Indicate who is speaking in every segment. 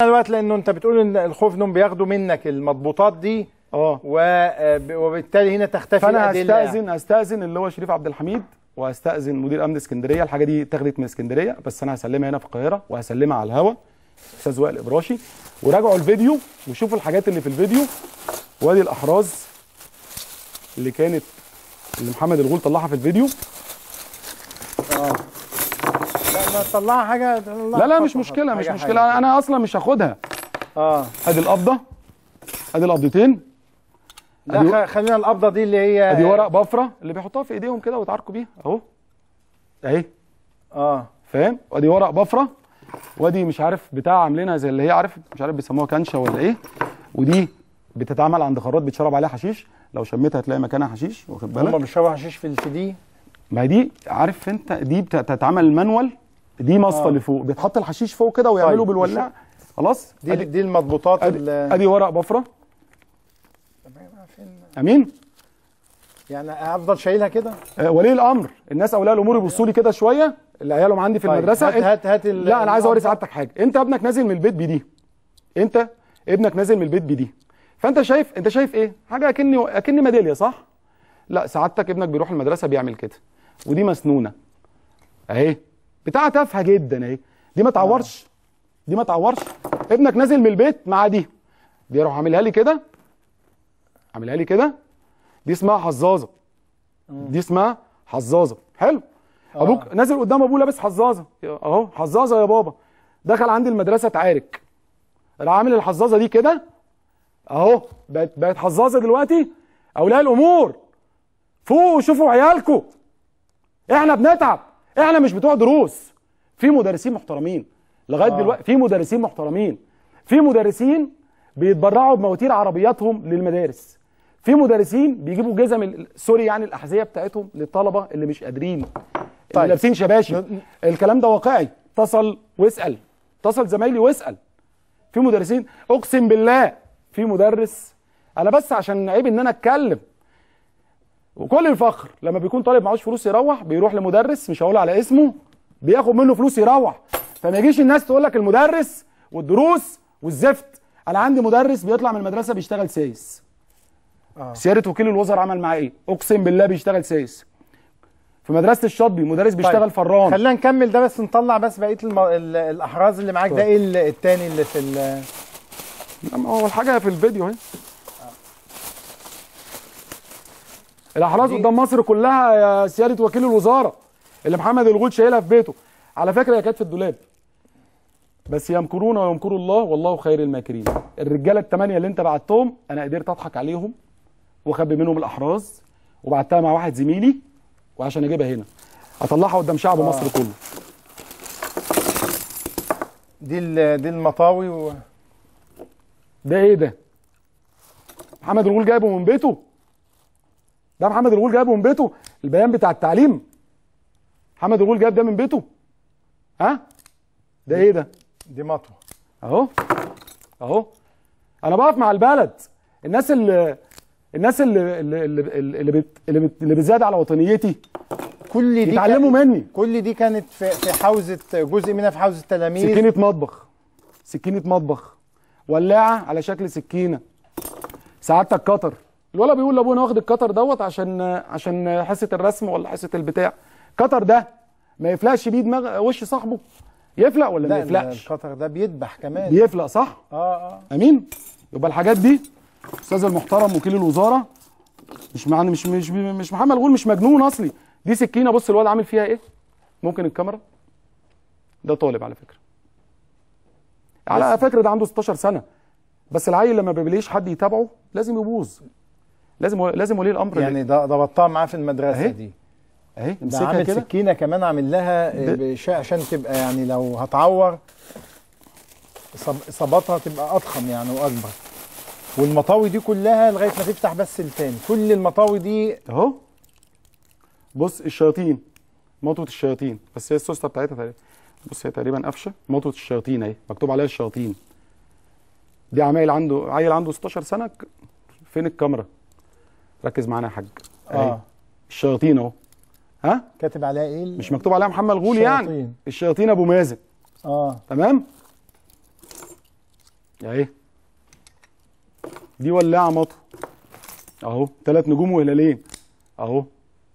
Speaker 1: دلوقتي لانه انت بتقول ان الخوف انهم بياخدوا منك المضبوطات دي
Speaker 2: اه
Speaker 1: و- وبالتالي هنا تختفي
Speaker 2: فانا
Speaker 1: الادله يعني.
Speaker 2: هستاذن هستاذن اللي هو شريف عبد الحميد وهستاذن مدير امن اسكندريه الحاجه دي اتاخدت من اسكندريه بس انا هسلمها هنا في القاهره وهسلمها على الهوا استاذ وائل الابراشي وراجعوا الفيديو وشوفوا الحاجات اللي في الفيديو وادي الاحراز اللي كانت اللي محمد الغول طلعها في الفيديو
Speaker 1: لا ما تطلعها حاجه
Speaker 2: لا لا مش مشكله مش مشكله انا اصلا مش هاخدها
Speaker 1: اه
Speaker 2: ادي القبضه ادي القبضتين
Speaker 1: لا
Speaker 2: أدي-
Speaker 1: خ- خلينا القبضه دي اللي هي
Speaker 2: ادي ورق بفره اللي بيحطوها في ايديهم كده ويتعاركوا بيها اهو اهي
Speaker 1: اه
Speaker 2: فاهم وادي ورق بفره وادي مش عارف بتاع عاملينها زي اللي هي عارف مش عارف بيسموها كنشه ولا ايه ودي بتتعمل عند خراط بيتشرب عليها حشيش لو شميتها هتلاقي مكانها حشيش واخد
Speaker 1: هم
Speaker 2: بالك
Speaker 1: بيشربوا حشيش في في دي
Speaker 2: ما هي دي عارف انت دي بت- بتتعمل مانوال دي مصفى
Speaker 1: آه.
Speaker 2: اللي فوق بيتحط الحشيش فوق كده ويعملوا
Speaker 1: طيب.
Speaker 2: بالولاعه خلاص
Speaker 1: دي
Speaker 2: ادي
Speaker 1: دي المضبوطات
Speaker 2: ادي,
Speaker 1: ال-
Speaker 2: ادي ورق بفره امين
Speaker 1: يعني افضل شايلها كده
Speaker 2: آه ولي الامر الناس اولياء الامور يبصوا لي كده شويه اللي عيالهم عندي في
Speaker 1: طيب،
Speaker 2: المدرسه
Speaker 1: هات-
Speaker 2: انت-
Speaker 1: هات- هات ال-
Speaker 2: لا انا عايز اوري
Speaker 1: الأفضل.
Speaker 2: سعادتك حاجه انت ابنك نازل من البيت بدي انت ابنك نازل من البيت بدي فانت شايف انت شايف ايه حاجه اكني اكني ميداليه صح لا سعادتك ابنك بيروح المدرسه بيعمل كده ودي مسنونه اهي بتاعه تافهه جدا اهي دي ما تعورش دي ما تعورش ابنك نازل من البيت مع دي بيروح عاملها لي كده عاملها لي كده دي اسمها حظاظه دي اسمها حظاظه حلو ابوك نازل قدام ابوه لابس حظاظه اهو حظاظه يا بابا دخل عندي المدرسه اتعارك راح عامل الحظاظه دي كده اهو بقت بقت حظاظه دلوقتي اولياء الامور فوقوا شوفوا عيالكم احنا بنتعب احنا مش بتوع دروس في مدرسين محترمين لغايه
Speaker 1: آه.
Speaker 2: دلوقتي في مدرسين محترمين في مدرسين بيتبرعوا بمواتير عربياتهم للمدارس في مدرسين بيجيبوا جزم ال- سوري يعني الاحذيه بتاعتهم للطلبه اللي مش قادرين اللي
Speaker 1: طيب.
Speaker 2: لابسين شباشب الكلام ده واقعي اتصل واسال اتصل زمايلي واسال في مدرسين اقسم بالله في مدرس انا بس عشان عيب ان انا اتكلم وكل الفخر لما بيكون طالب معهوش فلوس يروح بيروح لمدرس مش هقول على اسمه بياخد منه فلوس يروح فما يجيش الناس تقول لك المدرس والدروس والزفت انا عندي مدرس بيطلع من المدرسه بيشتغل سايس
Speaker 1: آه.
Speaker 2: سياده وكيل الوزراء عمل معاه ايه اقسم بالله بيشتغل سايس في مدرسه الشاطبي مدرس بيشتغل
Speaker 1: طيب.
Speaker 2: فران
Speaker 1: خلينا نكمل ده بس نطلع بس بقيه الم... ال- الاحراز اللي معاك ده
Speaker 2: طيب.
Speaker 1: ايه ال- التاني اللي في ال...
Speaker 2: لما هو الحاجه في الفيديو اهي الاحراز
Speaker 1: دي-
Speaker 2: قدام مصر كلها يا سياده وكيل الوزاره اللي محمد الغول شايلها في بيته على فكره هي كانت في الدولاب بس يمكرون ويمكر الله والله خير الماكرين الرجاله الثمانيه اللي انت بعتهم انا قدرت اضحك عليهم واخبي منهم الاحراز وبعتها مع واحد زميلي وعشان اجيبها هنا اطلعها قدام شعب
Speaker 1: آه.
Speaker 2: مصر كله
Speaker 1: دي ال... دي المطاوي و...
Speaker 2: ده ايه ده محمد الغول جايبه من بيته ده محمد الغول جايبه من بيته البيان بتاع التعليم محمد الغول جايب ده من بيته ها ده ايه ده
Speaker 1: دي مطوه
Speaker 2: اهو اهو انا بقف مع البلد الناس اللي الناس اللي اللي اللي اللي, بت اللي, بت اللي بتزاد على وطنيتي
Speaker 1: كل دي
Speaker 2: يتعلموا
Speaker 1: كان-
Speaker 2: مني
Speaker 1: كل دي كانت في في حوزه جزء منها في حوزه التلاميذ
Speaker 2: سكينه مطبخ سكينه مطبخ ولاعه على شكل سكينه سعادتك قطر الولد بيقول لابونا واخد القطر دوت عشان عشان حصه الرسم ولا حصه البتاع قطر ده ما يفلقش بيه دماغ وش صاحبه يفلق ولا ما
Speaker 1: لا
Speaker 2: يفلقش
Speaker 1: القطر ده بيذبح كمان
Speaker 2: بيفلق صح
Speaker 1: اه اه
Speaker 2: امين يبقى الحاجات دي استاذ المحترم وكيل الوزاره مش معني مش مش مش محمد غول مش مجنون اصلي دي سكينه بص الواد عامل فيها ايه ممكن الكاميرا ده طالب على فكره على فكره ده عنده 16 سنه بس العيل لما بيلاقيش حد يتابعه لازم يبوظ لازم لازم ولي الامر
Speaker 1: يعني ده ضبطتها معاه في المدرسه
Speaker 2: أهي.
Speaker 1: دي
Speaker 2: اهي
Speaker 1: ده
Speaker 2: امسكها
Speaker 1: عامل
Speaker 2: كده
Speaker 1: سكينه كمان عامل لها
Speaker 2: ب-
Speaker 1: بش- عشان تبقى يعني لو هتعور إصاب- اصابتها تبقى اضخم يعني واكبر والمطاوي دي كلها لغايه ما تفتح بس التاني كل المطاوي دي
Speaker 2: اهو بص الشياطين مطوه الشياطين بس هي السوسته بتاعتها تقريبا بص هي تقريبا قفشه مطوه الشياطين اهي مكتوب عليها الشياطين دي عمايل عنده عيل عنده 16 سنه ك- فين الكاميرا ركز معانا يا حاج اهي
Speaker 1: اه
Speaker 2: الشياطين اهو ها
Speaker 1: كاتب عليها ايه ال-
Speaker 2: مش مكتوب عليها محمد الغول يعني
Speaker 1: الشياطين.
Speaker 2: الشياطين ابو مازن
Speaker 1: اه
Speaker 2: تمام اهي دي ولاعه مطر اهو ثلاث نجوم وهلالين اهو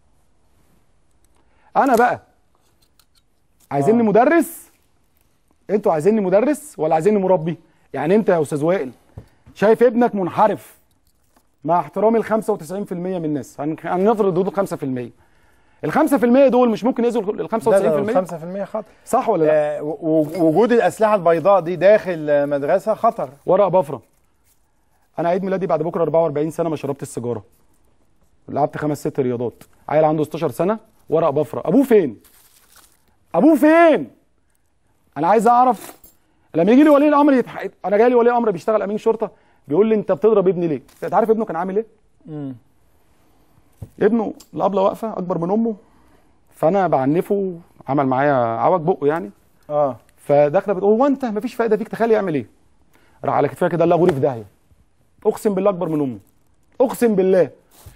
Speaker 2: انا بقى عايزيني
Speaker 1: آه.
Speaker 2: مدرس انتوا عايزيني مدرس ولا عايزيني مربي يعني انت يا استاذ وائل شايف ابنك منحرف مع احترامي ل 95% من الناس هن- هنفرض دول 5% ال 5% دول مش ممكن يأذوا ال 95%
Speaker 1: ده 5% خطر
Speaker 2: صح ولا لا؟
Speaker 1: آه، و- و- وجود الاسلحه البيضاء دي داخل آه، مدرسه خطر
Speaker 2: ورقه بفره انا عيد ميلادي بعد بكره 44 سنه ما شربت السيجاره لعبت خمس ست رياضات عيل عنده 16 سنه ورقه بفره ابوه فين ابوه فين انا عايز اعرف لما يجي لي ولي الامر يتح... انا جاي لي ولي امر بيشتغل امين شرطه بيقول لي انت بتضرب ابني ليه انت عارف ابنه كان عامل ايه
Speaker 1: مم.
Speaker 2: ابنه الابله واقفه اكبر من امه فانا بعنفه عمل معايا عوج بقه يعني
Speaker 1: اه
Speaker 2: فداخله بتقول هو انت مفيش فايده فيك تخلي يعمل ايه؟ راح على كتفها كده قال لها غوري في داهيه اقسم بالله اكبر من امه اقسم بالله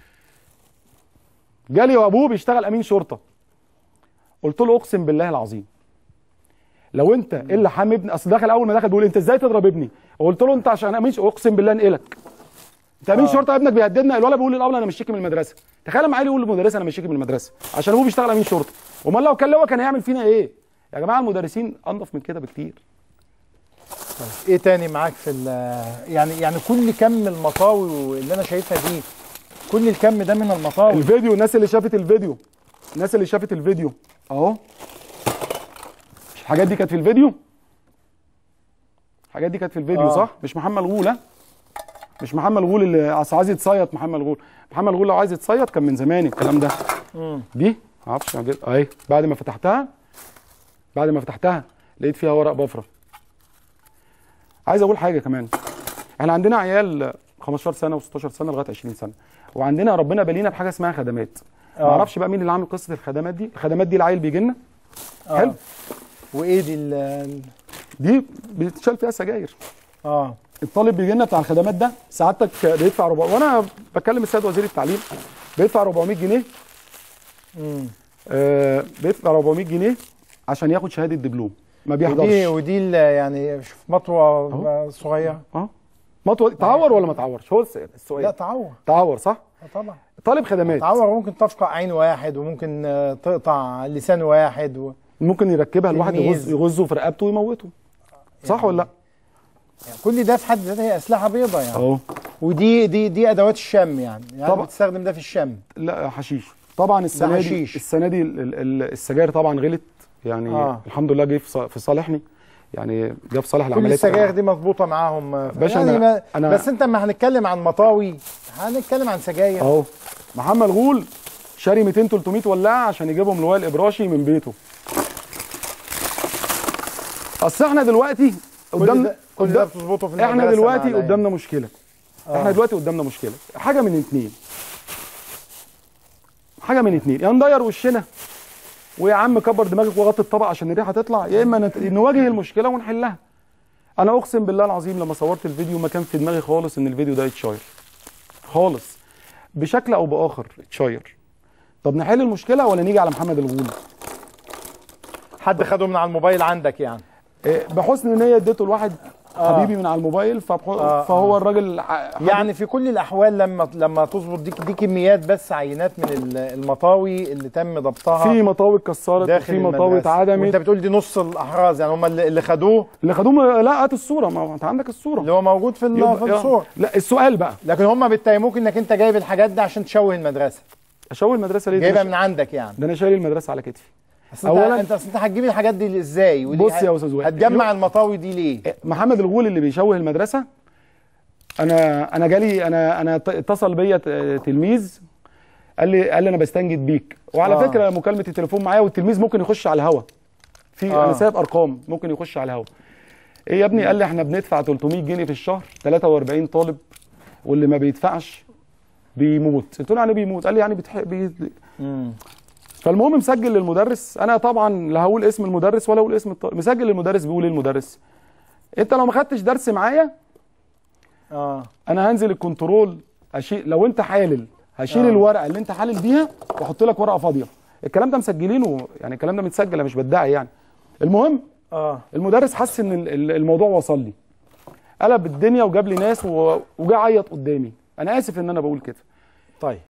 Speaker 2: جالي وابوه بيشتغل امين شرطه قلت له اقسم بالله العظيم لو انت ايه اللي حامي ابني اصل دخل اول ما دخل بيقول انت ازاي تضرب ابني قلت له انت عشان امين ش- اقسم بالله انقلك انت امين
Speaker 1: آه.
Speaker 2: شرطه ابنك بيهددنا الولد بيقول للابله انا مشيكي من المدرسه تخيل لما عيل يقول للمدرسه انا مشيكي من المدرسه عشان ابوه بيشتغل امين شرطه امال لو كان لواء كان هيعمل فينا ايه يا جماعه المدرسين انضف من كده بكتير
Speaker 1: طيب ايه تاني معاك في ال- يعني يعني كل كم المطاوي اللي انا شايفها دي كل الكم ده من المطاوي
Speaker 2: الفيديو الناس اللي شافت الفيديو الناس اللي شافت الفيديو اهو مش الحاجات دي كانت في الفيديو الحاجات دي كانت في الفيديو
Speaker 1: آه.
Speaker 2: صح مش محمد غول ها مش محمد غول اللي أصل عايز يتصيط محمد غول محمد غول لو عايز يتصيط كان من زمان الكلام ده
Speaker 1: مم.
Speaker 2: دي معرفش أنا جبت- اهي بعد ما فتحتها بعد ما فتحتها لقيت فيها ورق بفره عايز اقول حاجه كمان احنا عندنا عيال 15 سنه و16 سنه لغايه 20 سنه وعندنا ربنا بالينا بحاجه اسمها خدمات ما
Speaker 1: آه.
Speaker 2: اعرفش بقى مين اللي عامل قصه الخدمات دي الخدمات دي العيل بيجي لنا
Speaker 1: آه.
Speaker 2: حلو
Speaker 1: وايه دي ال- ال-
Speaker 2: دي بيتشال فيها سجاير
Speaker 1: اه
Speaker 2: الطالب بيجي لنا بتاع الخدمات ده سعادتك بيدفع 400 وانا بكلم السيد وزير التعليم بيدفع 400 جنيه
Speaker 1: مم.
Speaker 2: آه بيدفع 400 جنيه عشان ياخد شهاده دبلوم ما
Speaker 1: ودي
Speaker 2: بيحضرش
Speaker 1: ودي ال- يعني شوف مطوه صغيره
Speaker 2: اه مطوه تعور ولا ما تعورش هو الس-
Speaker 1: لا
Speaker 2: السؤال
Speaker 1: تعور
Speaker 2: تعور صح
Speaker 1: آه طبعا
Speaker 2: طالب خدمات
Speaker 1: تعور ممكن تفقع عين واحد وممكن آه، تقطع لسان واحد و...
Speaker 2: ممكن يركبها الواحد
Speaker 1: تلميذ.
Speaker 2: يغز يغزه في رقبته ويموته صح ولا لا
Speaker 1: يعني كل ده في حد ذاته هي اسلحه بيضاء يعني
Speaker 2: اهو
Speaker 1: ودي دي دي ادوات الشم يعني يعني
Speaker 2: طبعا.
Speaker 1: بتستخدم ده في الشم
Speaker 2: لا حشيش طبعا السنه دي
Speaker 1: حشيش.
Speaker 2: السنه دي ال- ال- ال- السجاير طبعا غلت يعني
Speaker 1: آه.
Speaker 2: آه. الحمد لله جه في ص- في صالحني يعني جه في صالح
Speaker 1: كل
Speaker 2: العمليه
Speaker 1: السجاير دي مظبوطه معاهم آه،
Speaker 2: باشا
Speaker 1: يعني
Speaker 2: أنا-
Speaker 1: ما
Speaker 2: أنا-
Speaker 1: بس انت ما هنتكلم عن مطاوي هنتكلم عن سجاير
Speaker 2: اهو محمد غول شاري 200 300 ولاعه عشان يجيبهم لواء الابراشي من بيته اصل احنا دلوقتي
Speaker 1: كل
Speaker 2: قدام
Speaker 1: ده كل ده
Speaker 2: قدام
Speaker 1: بتظبطه في
Speaker 2: احنا
Speaker 1: المدرسة
Speaker 2: دلوقتي
Speaker 1: مع العيال.
Speaker 2: قدامنا مشكله
Speaker 1: آه.
Speaker 2: احنا دلوقتي قدامنا مشكله حاجه من اتنين حاجه من اتنين يا ندير وشنا ويا عم كبر دماغك وغطي الطبق عشان الريحه تطلع يا اما نت... نواجه المشكله ونحلها انا اقسم بالله العظيم لما صورت الفيديو ما كان في دماغي خالص ان الفيديو ده يتشير خالص بشكل او باخر اتشير طب نحل المشكله ولا نيجي على محمد الغول
Speaker 1: حد خده من على الموبايل عندك يعني
Speaker 2: إيه، بحسن نيه اديته لواحد
Speaker 1: آه.
Speaker 2: حبيبي من على الموبايل فبح...
Speaker 1: آه،
Speaker 2: فهو الراجل ح-
Speaker 1: يعني في كل الاحوال لما لما تظبط دي دي كميات بس عينات من ال- المطاوي اللي تم ضبطها
Speaker 2: في مطاوي اتكسرت
Speaker 1: داخل
Speaker 2: وفي مطاوي
Speaker 1: المدرسة.
Speaker 2: اتعدمت
Speaker 1: وانت بتقول دي نص الاحراز يعني هم اللي اللي خدوه
Speaker 2: اللي خدوه م- لا هات الصوره ما هو انت عندك الصوره
Speaker 1: اللي هو موجود في ال-
Speaker 2: يبقى-
Speaker 1: في الصور
Speaker 2: لا السؤال بقى
Speaker 1: لكن هم بيتهموك انك انت جايب الحاجات دي عشان تشوه المدرسه
Speaker 2: اشوي المدرسه ليه ده
Speaker 1: جايبها
Speaker 2: أنا
Speaker 1: من عندك يعني
Speaker 2: ش- ده انا شايل المدرسه على كتفي
Speaker 1: اصل انت
Speaker 2: أولاً-
Speaker 1: انت اصل انت هتجيب الحاجات دي ازاي وليه
Speaker 2: بص يا أستاذ وائل.
Speaker 1: هتجمع المطاوي دي ليه
Speaker 2: إيه، محمد الغول اللي بيشوه المدرسه انا انا جالي انا انا ت- اتصل بيا ت- تلميذ قال لي قال لي انا بستنجد بيك وعلى
Speaker 1: آه.
Speaker 2: فكره مكالمه التليفون معايا والتلميذ ممكن يخش على الهوا في
Speaker 1: آه.
Speaker 2: انا سايب ارقام ممكن يخش على الهوا ايه يا ابني قال لي احنا بندفع 300 جنيه في الشهر 43 طالب واللي ما بيدفعش بيموت قلت له يعني بيموت قال لي يعني بتح... بي...
Speaker 1: امم
Speaker 2: فالمهم مسجل للمدرس انا طبعا لا هقول اسم المدرس ولا اقول اسم الطالب مسجل للمدرس بيقول ايه المدرس انت لو ما خدتش درس معايا
Speaker 1: اه
Speaker 2: انا هنزل الكنترول هشيل لو انت حالل هشيل
Speaker 1: آه.
Speaker 2: الورقه اللي انت حالل بيها واحط لك ورقه فاضيه الكلام ده مسجلينه يعني الكلام ده متسجل انا مش بدعي يعني المهم
Speaker 1: اه
Speaker 2: المدرس حس ان ال- ال- الموضوع وصل لي قلب الدنيا وجاب لي ناس و- وجا عيط قدامي انا اسف ان انا بقول كده
Speaker 1: طيب